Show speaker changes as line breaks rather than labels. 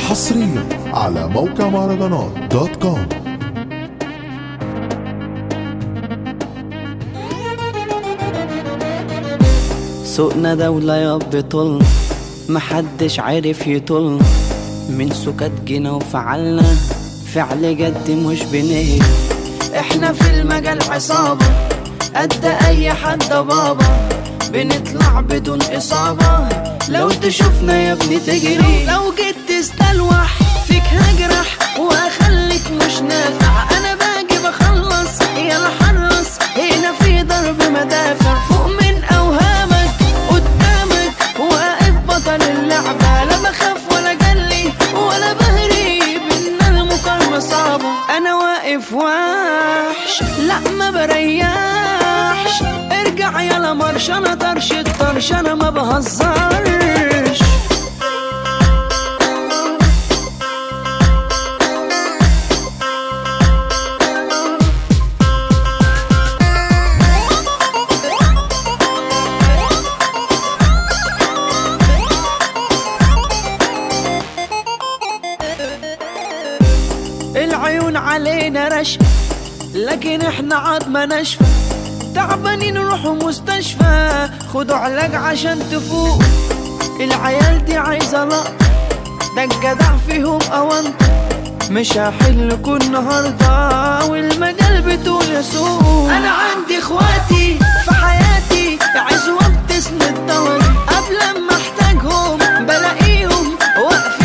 حصريا على موقع مهرجانات دوت كوم
سوقنا دولة يا بطل محدش عارف يطل من سكات جينا وفعلنا فعل جد مش بنهي احنا في المجال عصابة قد اي حد بابا بنطلع بدون اصابة لو تشوفنا يا ابني تجري لو جيت تستلوح فيك هجرح واخليك مش نافع انا باجي بخلص يلا حرص هنا في ضرب مدافع فوق من اوهامك قدامك واقف بطل اللعبة لا بخاف ولا جلي ولا بهري بينا المقارنة صعبة انا واقف وحش لا ما بريحش ارجع يلا مرش انا طرش الطرش انا ما بهزرش العيون علينا رشا لكن احنا عظمة ناشفة تعبانين نروحوا مستشفى خدوا علاج عشان تفوق العيال دي عايزة لقط ده الجدع فيهم أونط مش هحلكوا النهاردة والمجال بتقول يسوق أنا عندي إخواتي في حياتي عزوة بتسند ضهري قبل ما أحتاجهم بلاقيهم واقفين